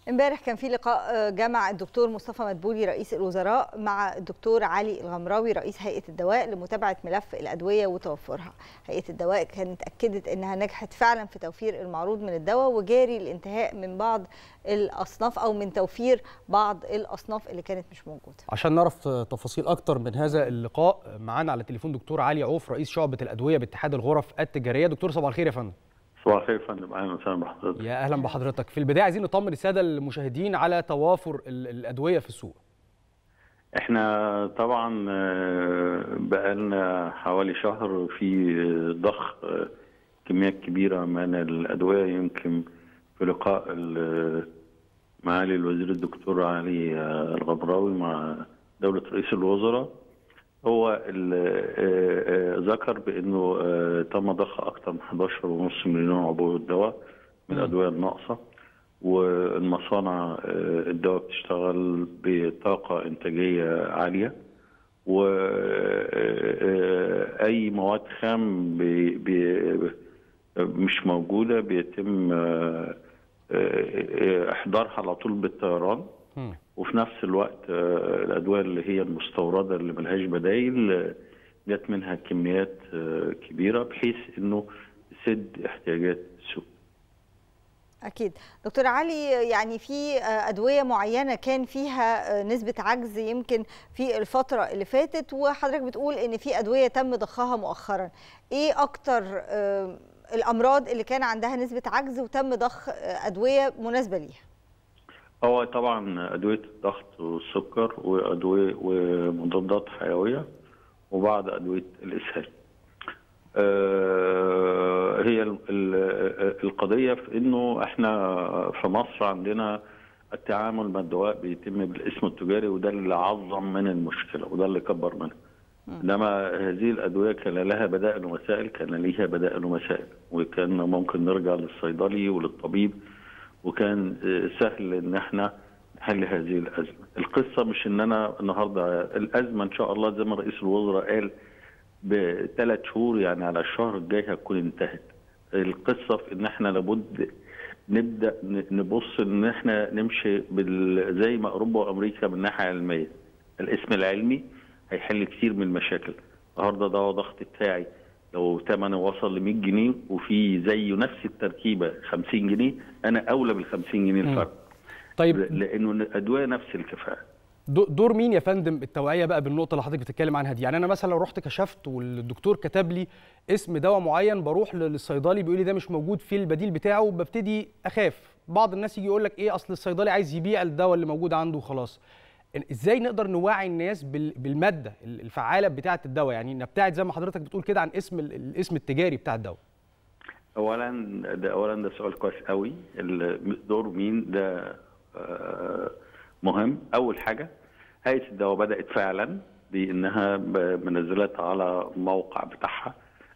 امبارح كان في لقاء جمع الدكتور مصطفى مدبولي رئيس الوزراء مع الدكتور علي الغمراوي رئيس هيئه الدواء لمتابعه ملف الادويه وتوفرها. هيئه الدواء كانت اكدت انها نجحت فعلا في توفير المعروض من الدواء وجاري الانتهاء من بعض الاصناف او من توفير بعض الاصناف اللي كانت مش موجوده. عشان نعرف تفاصيل اكتر من هذا اللقاء معانا على التليفون دكتور علي عوف رئيس شعبه الادويه باتحاد الغرف التجاريه. دكتور صباح الخير يا فندم. صباح الخير يا فندم اهلا وسهلا بحضرتك يا اهلا بحضرتك في البدايه عايزين نطمن الساده المشاهدين على توافر الادويه في السوق احنا طبعا بقالنا حوالي شهر في ضخ كميات كبيره من الادويه يمكن في لقاء معالي الوزير الدكتور علي الغبراوي مع دوله رئيس الوزراء هو ذكر بانه تم ضخ اكثر من 11.5 مليون عبوه دواء من الادويه الناقصه والمصانع الدواء بتشتغل بطاقه انتاجيه عاليه واي مواد خام بي بي مش موجوده بيتم احضارها على طول بالطيران وفي نفس الوقت الادويه اللي هي المستورده اللي ملهاش بدايل جت منها كميات كبيره بحيث انه تسد احتياجات السوق. اكيد دكتور علي يعني في ادويه معينه كان فيها نسبه عجز يمكن في الفتره اللي فاتت وحضرتك بتقول ان في ادويه تم ضخها مؤخرا ايه اكتر الامراض اللي كان عندها نسبه عجز وتم ضخ ادويه مناسبه ليها هو طبعا ادويه الضغط والسكر وادويه ومضادات حيويه وبعض ادويه الاسهال. آه هي القضيه في انه احنا في مصر عندنا التعامل مع الدواء بيتم بالاسم التجاري وده اللي عظم من المشكله وده اللي كبر منها. انما هذه الادويه كان لها بدائل ومسائل كان ليها بدائل ومسائل وكان ممكن نرجع للصيدلي وللطبيب وكان سهل ان احنا نحل هذه الازمه. القصه مش ان انا النهارده الازمه ان شاء الله زي ما رئيس الوزراء قال بثلاث شهور يعني على الشهر الجاي هتكون انتهت. القصه في ان احنا لابد نبدا نبص ان احنا نمشي بال زي ما اوروبا وامريكا من الناحيه العلميه. الاسم العلمي هيحل كتير من المشاكل. النهارده دواء ضغط بتاعي لو ثمنه وصل ل 100 جنيه وفي زيه نفس التركيبه 50 جنيه انا اولى بال 50 جنيه الفرق. طيب لانه الادويه نفس الكفاءه. دور مين يا فندم التوعيه بقى بالنقطه اللي حضرتك بتتكلم عنها دي؟ يعني انا مثلا لو رحت كشفت والدكتور كتب لي اسم دواء معين بروح للصيدلي بيقول لي ده مش موجود في البديل بتاعه ببتدي اخاف. بعض الناس يجي يقول لك ايه اصل الصيدلي عايز يبيع الدواء اللي موجود عنده وخلاص. ازاي نقدر نوعي الناس بالماده الفعاله بتاعه الدواء يعني نبتعد زي ما حضرتك بتقول كده عن اسم الاسم التجاري بتاع الدواء اولا ده اولا ده سؤال كويس قوي دور مين ده مهم اول حاجه هيئه الدواء بدات فعلا بانها منزلت على الموقع بتاعها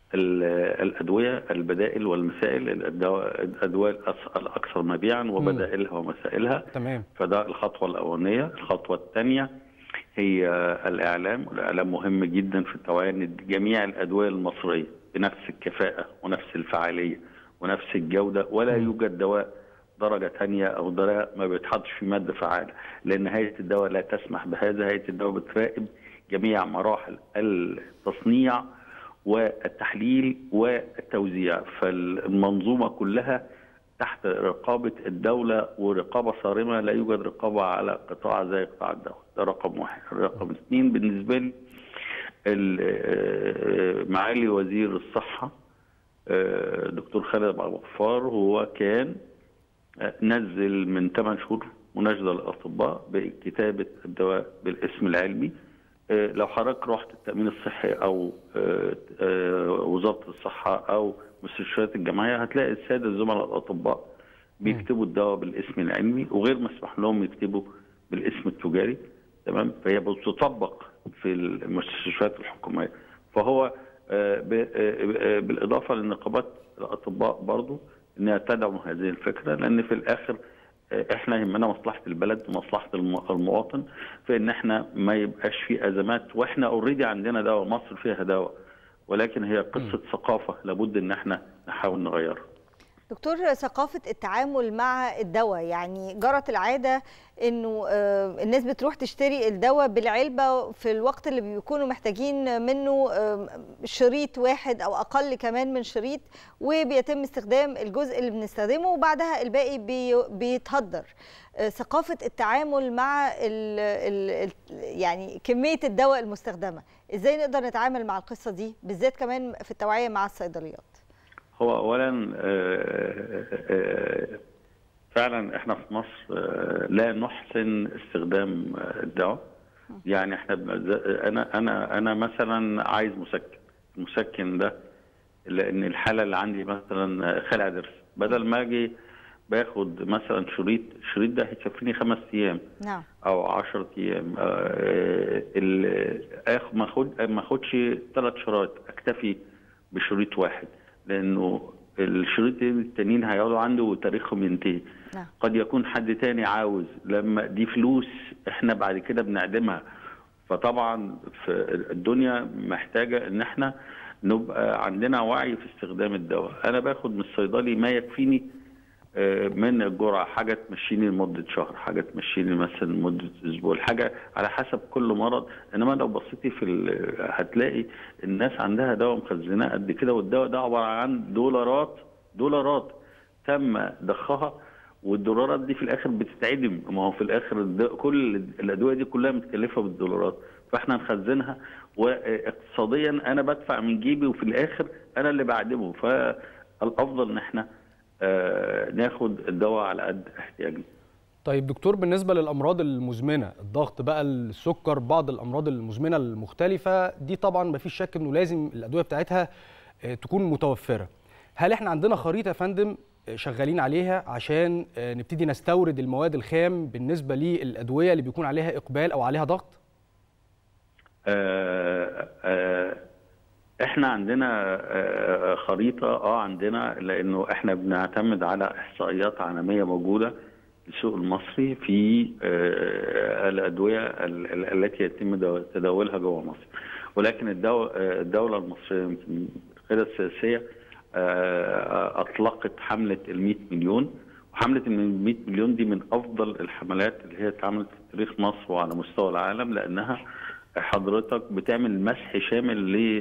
الادويه البدائل والمسائل الادويه الاكثر مبيعا وبدائلها ومسائلها تمام فده الخطوه الاولانيه الخطوه الثانيه هي الاعلام والاعلام مهم جدا في التوعيه ان جميع الادويه المصريه بنفس الكفاءه ونفس الفعاليه ونفس الجوده ولا م. يوجد دواء درجه ثانيه او دواء ما بيتحطش في ماده فعاله لان هيئه الدواء لا تسمح بهذا هيئه الدواء بتراقب جميع مراحل التصنيع والتحليل والتوزيع فالمنظومه كلها تحت رقابه الدوله ورقابه صارمه لا يوجد رقابه على قطاع زي قطاع الدواء ده رقم واحد رقم اثنين بالنسبه لي معالي وزير الصحه دكتور خالد ابو غفار هو كان نزل من 8 شهور مناشده للاطباء بكتابه الدواء بالاسم العلمي لو حضرتك رحت التامين الصحي او وزاره الصحه او مستشفيات الجامعيه هتلاقي الساده الزملاء الاطباء بيكتبوا الدواء بالاسم العلمي وغير مسموح لهم يكتبوا بالاسم التجاري تمام فهي بتطبق في المستشفيات الحكوميه فهو بالاضافه لنقابات الاطباء برضو انها تدعم هذه الفكره لان في الاخر احنا يهمنا مصلحه البلد ومصلحه المواطن في ان احنا ما يبقاش في ازمات واحنا اوريدي عندنا دواء مصر فيها دواء ولكن هي قصه ثقافه لابد ان احنا نحاول نغيرها دكتور ثقافة التعامل مع الدواء يعني جرت العادة انه الناس بتروح تشتري الدواء بالعلبة في الوقت اللي بيكونوا محتاجين منه شريط واحد او اقل كمان من شريط وبيتم استخدام الجزء اللي بنستخدمه وبعدها الباقي بي بيتهدر ثقافة التعامل مع ال ال يعني كمية الدواء المستخدمة ازاي نقدر نتعامل مع القصة دي بالذات كمان في التوعية مع الصيدليات هو اولا فعلا احنا في مصر لا نحسن استخدام الدواء يعني احنا انا انا انا مثلا عايز مسكن المسكن ده لان الحاله اللي عندي مثلا خلع ضرس بدل ما اجي باخد مثلا شريط الشريط ده هيكفيني خمس ايام نعم او 10 ايام اخد ما اخد ما اخدش ثلاث شرايط اكتفي بشريط واحد لانه الشريطين التانيين هيقعدوا عنده وتاريخهم ينتهي نعم. قد يكون حد تاني عاوز لما دي فلوس احنا بعد كده بنعدمها فطبعا في الدنيا محتاجه ان احنا نبقى عندنا وعي في استخدام الدواء انا باخد من الصيدلي ما يكفيني من الجرعه حاجه تمشيني لمده شهر حاجه تمشيني مثلا لمده اسبوع حاجه على حسب كل مرض انما لو بصيتي في هتلاقي الناس عندها دواء مخزناه قد كده والدواء ده عباره عن دولارات دولارات تم ضخها والدولارات دي في الاخر بتتعدم ما هو في الاخر كل الادويه دي كلها متكلفه بالدولارات فاحنا نخزنها واقتصاديا انا بدفع من جيبي وفي الاخر انا اللي بعدمه فالافضل ان احنا آه ناخد الدواء على قد احتياجنا. طيب دكتور بالنسبه للامراض المزمنه الضغط بقى السكر بعض الامراض المزمنه المختلفه دي طبعا ما فيش شك انه لازم الادويه بتاعتها آه تكون متوفره. هل احنا عندنا خريطه يا فندم شغالين عليها عشان آه نبتدي نستورد المواد الخام بالنسبه للادويه اللي بيكون عليها اقبال او عليها ضغط؟ آه آه احنا عندنا خريطه اه عندنا لانه احنا بنعتمد على احصائيات عالميه موجوده السوق المصري في الادويه التي يتم تداولها جوه مصر ولكن الدوله المصريه من القياده السياسيه اطلقت حمله ال 100 مليون وحمله ال 100 مليون دي من افضل الحملات اللي هي اتعملت في تاريخ مصر وعلى مستوى العالم لانها حضرتك بتعمل مسح شامل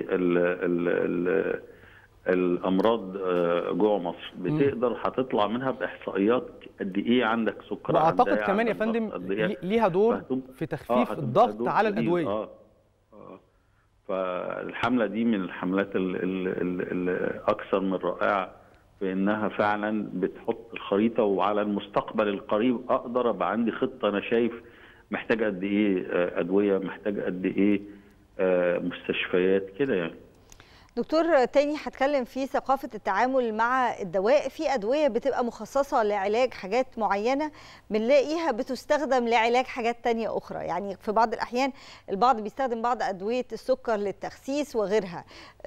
لل الامراض جوه مصر بتقدر هتطلع منها باحصائيات قد ايه عندك سكر واعتقد كمان يا فندم ليها دور في تخفيف آه الضغط على الادويه اه اه فالحمله دي من الحملات الاكثر من رائعه في انها فعلا بتحط الخريطه وعلى المستقبل القريب اقدر ابقى عندي خطه انا شايف محتاج قد ايه ادويه محتاج قد ايه مستشفيات كده يعني دكتور تاني هتكلم في ثقافة التعامل مع الدواء في أدوية بتبقى مخصصة لعلاج حاجات معينة بنلاقيها بتستخدم لعلاج حاجات تانية أخرى يعني في بعض الأحيان البعض بيستخدم بعض أدوية السكر للتخسيس وغيرها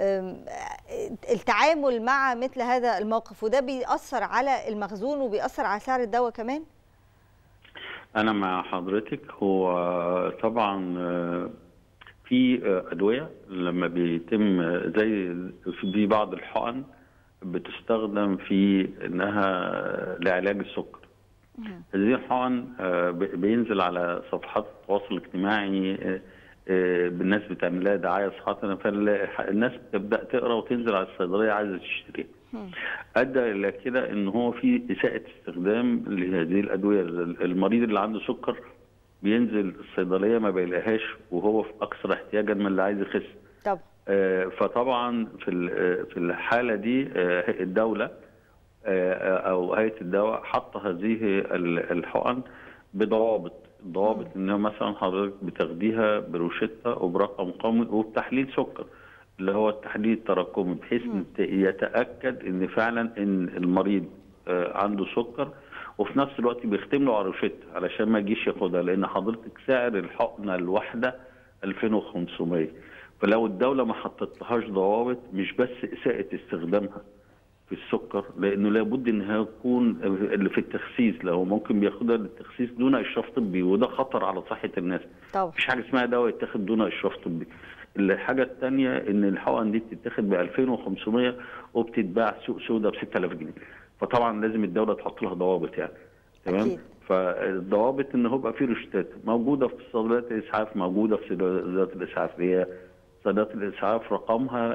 التعامل مع مثل هذا الموقف وده بيأثر على المخزون وبيأثر على سعر الدواء كمان؟ أنا مع حضرتك هو طبعا في أدوية لما بيتم زي في بعض الحقن بتستخدم في إنها لعلاج السكر. هذه الحقن بينزل على صفحات التواصل الاجتماعي بالناس بتعمل لها دعايه صحيحه فالناس بتبدا تقرا وتنزل على الصيدليه عايزه تشتريها. ادى الى كده ان هو في اساءه استخدام لهذه الادويه المريض اللي عنده سكر بينزل الصيدليه ما بيلاقيهاش وهو في اكثر احتياجا من اللي عايز يخس طب آه فطبعا في في الحاله دي آه الدوله آه او هيئه الدواء حاطه هذه الحقن بضوابط ضوابط ان مثلا حضرتك بتاخديها بروشته وبرقم قومي وبتحليل سكر اللي هو التحليل التراكمي بحيث يتاكد ان فعلا ان المريض عنده سكر وفي نفس الوقت بيختم له على روشته علشان ما يجيش ياخدها لان حضرتك سعر الحقنه الواحده 2500 فلو الدوله ما حطتلهاش ضوابط مش بس اساءه استخدامها في السكر لانه لابد انها تكون اللي في التخسيس لو ممكن بياخدها للتخسيس دون اشراف طبي وده خطر على صحه الناس طبعا مفيش حاجه اسمها دواء يتاخد دون اشراف طبي الحاجه الثانيه ان الحقن دي بتتاخد ب 2500 وبتتباع سوق سودا ب 6000 جنيه فطبعا لازم الدوله تحط لها ضوابط يعني تمام أكيد. فالضوابط ان هو يبقى في روشتات موجوده في صيدليات الاسعاف موجوده في صيدليات الاسعاف هي صيدليات الاسعاف رقمها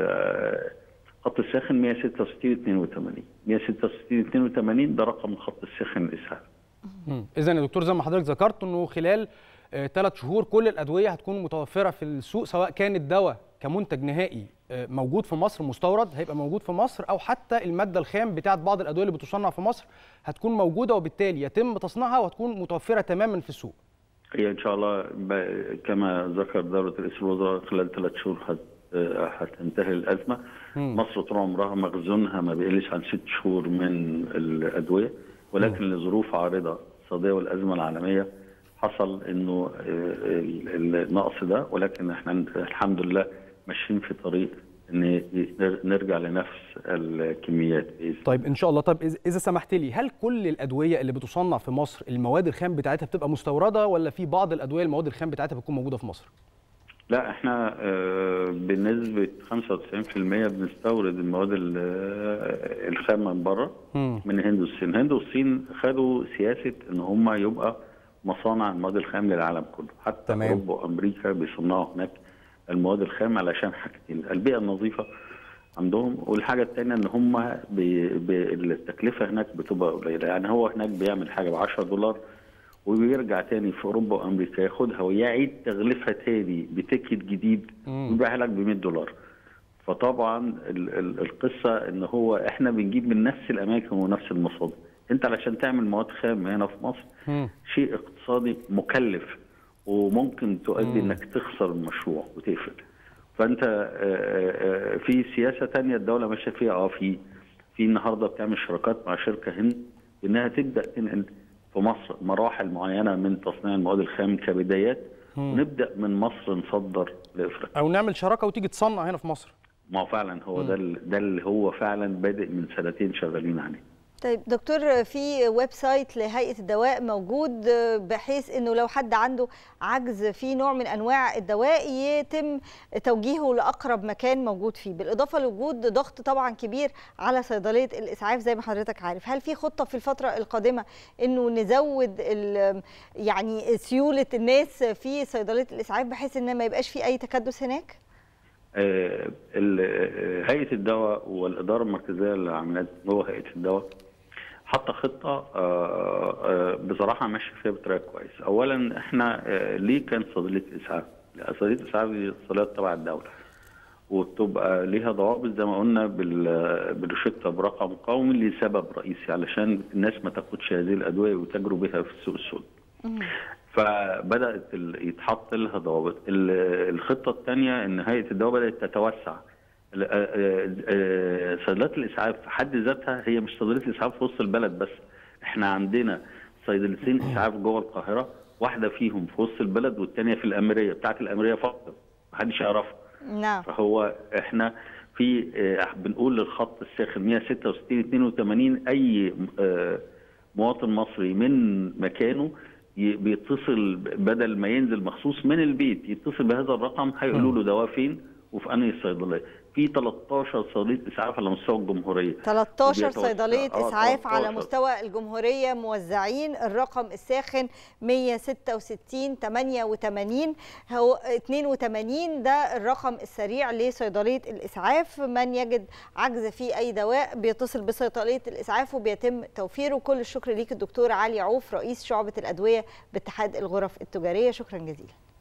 ال- خط الساخن 166 82 166 82 ده رقم الخط الساخن الاسعاف اذا يا دكتور زي ما حضرتك ذكرت انه خلال ثلاث شهور كل الادويه هتكون متوفره في السوق سواء كان الدواء كمنتج نهائي آه، موجود في مصر مستورد هيبقى موجود في مصر او حتى الماده الخام بتاعه بعض الادويه اللي بتصنع في مصر هتكون موجوده وبالتالي يتم تصنيعها وهتكون متوفره تماما في السوق هي ان شاء الله ب- كما ذكر دوله رئيس الوزراء خلال ثلاث شهور هت- آه، هتنتهي الازمه مصر طول عمرها مخزونها ما بيقلش عن ست شهور من الادويه ولكن لظروف عارضه اقتصاديه والازمه العالميه حصل انه آه، ال- النقص ده ولكن احنا الحمد لله ماشيين في طريق ان نرجع لنفس الكميات باذن طيب ان شاء الله طيب إذا- اذا سمحت لي هل كل الادويه اللي بتصنع في مصر المواد الخام بتاعتها بتبقى مستورده ولا في بعض الادويه المواد الخام بتاعتها بتكون موجوده في مصر لا احنا آه، بنسبة 95% بنستورد المواد ال- آه، الخام من بره مم. من الهند والصين، الهند والصين خدوا سياسة ان هم يبقى مصانع المواد الخام للعالم كله، حتى تمام. اوروبا وامريكا بيصنعوا هناك المواد الخام علشان حاجتين، البيئة النظيفة عندهم والحاجة الثانية ان هم بي بي التكلفة هناك بتبقى قليلة، يعني هو هناك بيعمل حاجة ب 10 دولار وبيرجع تاني في اوروبا وامريكا ياخدها ويعيد تغليفها تاني بتيكت جديد ويبيعها لك ب 100 دولار فطبعا ال ال القصه ان هو احنا بنجيب من نفس الاماكن ونفس المصادر انت علشان تعمل مواد خام هنا في مصر مم. شيء اقتصادي مكلف وممكن تؤدي انك تخسر المشروع وتقفل فانت آه، آه، آه، في سياسه تانية الدوله ماشيه فيها اه في في النهارده بتعمل شراكات مع شركه هند انها تبدا تنقل في مصر مراحل معينه من تصنيع المواد الخام كبدايات ونبدا من مصر نصدر لافريقيا او نعمل شراكه وتيجي تصنع هنا في مصر ما هو فعلا هو ده ال- ده اللي هو فعلا بادئ من سنتين شغالين عليه طيب دكتور في ويب سايت لهيئة الدواء موجود بحيث انه لو حد عنده عجز في نوع من انواع الدواء يتم توجيهه لاقرب مكان موجود فيه بالاضافة لوجود ضغط طبعا كبير على صيدلية الاسعاف زي ما حضرتك عارف هل في خطة في الفترة القادمة انه نزود ال- يعني سيولة الناس في صيدلية الاسعاف بحيث ان ما يبقاش في اي تكدس هناك؟ آه، ال- آه، هيئه الدواء والاداره المركزيه للعمليات جوه هيئه الدواء حاطه خطه آه، آه، بصراحه ماشيه فيها بطريقه كويسه. اولا احنا آه، ليه كان صيدليه اسعاف؟ لأن صيدليه اسعاف دي صيدليات تبع الدوله. وبتبقى ليها ضوابط زي ما قلنا بال- بالروشته برقم قومي لسبب رئيسي علشان الناس ما تاخدش هذه الادويه ويتاجروا بها في السوق السوداء. فبدات ال- يتحط لها ضوابط ال- الخطه الثانيه ان هيئه الدواء بدات تتوسع ال- آه، آه، آه، صيدليات الاسعاف في حد ذاتها هي مش صيدليه الاسعاف في وسط البلد بس احنا عندنا صيدلتين اسعاف جوه القاهره واحده فيهم في وسط البلد والثانيه في الاميريه بتاعت الاميريه فقط محدش يعرفها نعم فهو احنا في آه، بنقول للخط الساخن 166 82 اي آه، مواطن مصري من مكانه ي- بيتصل بدل ما ينزل مخصوص من البيت يتصل بهذا الرقم هيقولوا له دواء فين وفي انهي صيدليه في 13 صيدليه اسعاف على مستوى الجمهوريه 13 وبيتوسع. صيدلية آه، إسعاف على 13. مستوى الجمهورية موزعين الرقم الساخن 166 88 هو 82 ده الرقم السريع لصيدلية الإسعاف من يجد عجز في أي دواء بيتصل بصيدلية الإسعاف وبيتم توفيره كل الشكر ليك الدكتور علي عوف رئيس شعبة الأدوية باتحاد الغرف التجارية شكرا جزيلا